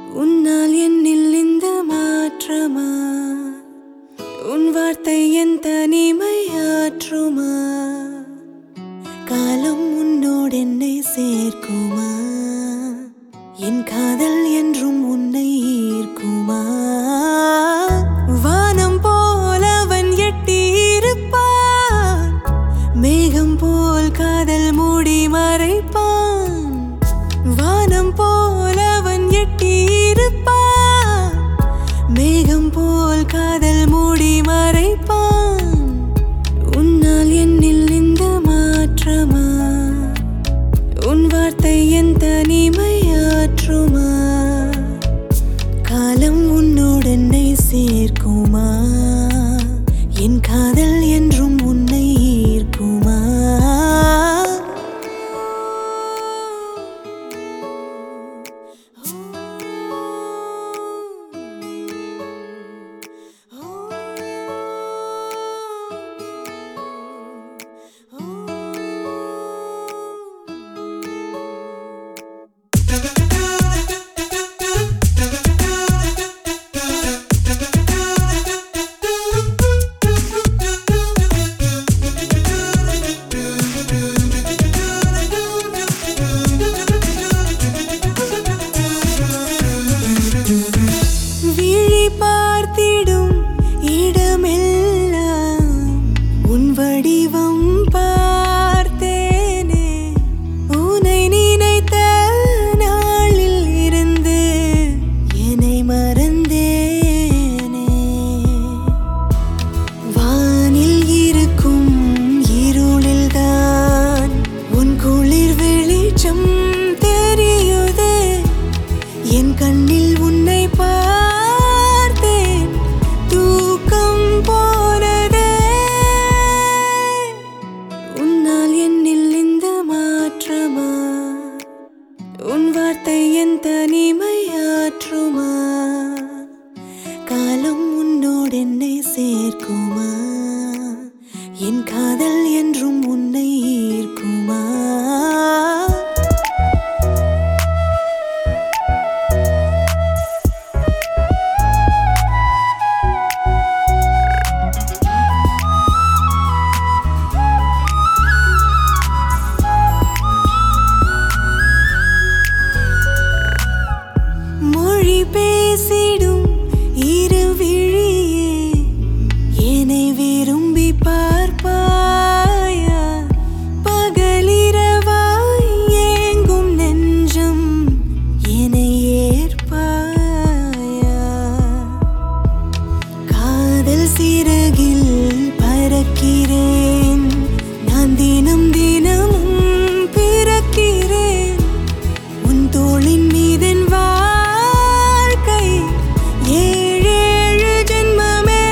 உன்னால் என்னில் இந்த மாற்றமா உன் வார்த்தை என் தனிமையாற்றுமா காலம் உன்னோடு என்னை சேர்க்குமா என் காதல் என்றும் உன்னை ஈர்க்குமா வானம் போல் அவன் எட்டியிருப்பான் மேகம் போல் காதல் மூடி மறைப்பான் வானம் போல் அவன் எட்டியிருப்பான் மேகம் போல் காதல் மூடி மறைப்பான் உன்னால் என்னில் இந்த மாற்றமா உன் வார்த்தை என் தனிமையாற்றுமா காலம் உன்னோடு என்னை சேர்க்குமா என் காதல் என்றும் உன்னை ஈர்க்குமா விழி பார்த்திடும் இடமெல்லாம் உன் வடிவம் பார்த்தேனே உனை நினைத்த நாளில் இருந்து என்னை மறந்தேனே வானில் இருக்கும் இருளில்தான் உன் குளிர் வெளிச்சம் தெரியுதே என் கண்ணில் உன்னை பார்த்தேன் தூக்கம் போனதே உன்னால் என்னில் இந்த மாற்றமா உன் வார்த்தை என் தனிமையாற்றுமா காலம் உன்னோடு என்னை சேர்க்குமா என் காதல் என்றும் உன்னை ஈர்க்குமா மொழி பேசிடும் இரு விழியே என்னை விரும்பி பார்ப்பாயா பகலிரவாய் ஏங்கும் நெஞ்சம் என்னை ஏற்பாயா காதல் சிறகில் பறக்கிறேன் நான் தினம் தினமும் பிறக்கிறேன் உன் தோளின் மீதன் வாழ்க்கை ஏழேழு ஜென்மமே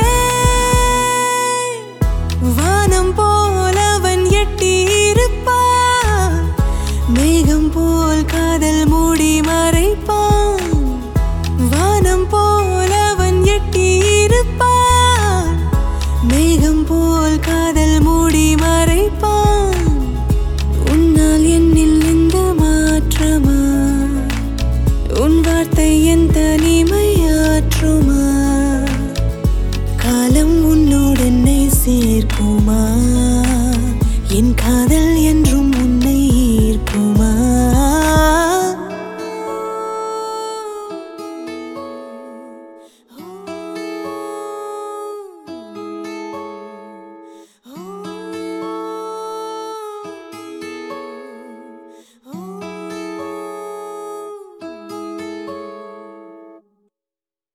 வானம் போல் அவன் எட்டியிருப்பான் மேகம் போல் காதல் மூடி மறைப்பான் வானம் போல் அவன் எட்டியிருப்பான் மேகம் போல் காதல் மூடி மறைப்பான் உன்னால் என்னில் இந்த மாற்றமா உன் வார்த்தை என் தனிமையாற்றுமா காலம் உன்னோடு என்னை சேர்க்குமா என் காதல் என்றும்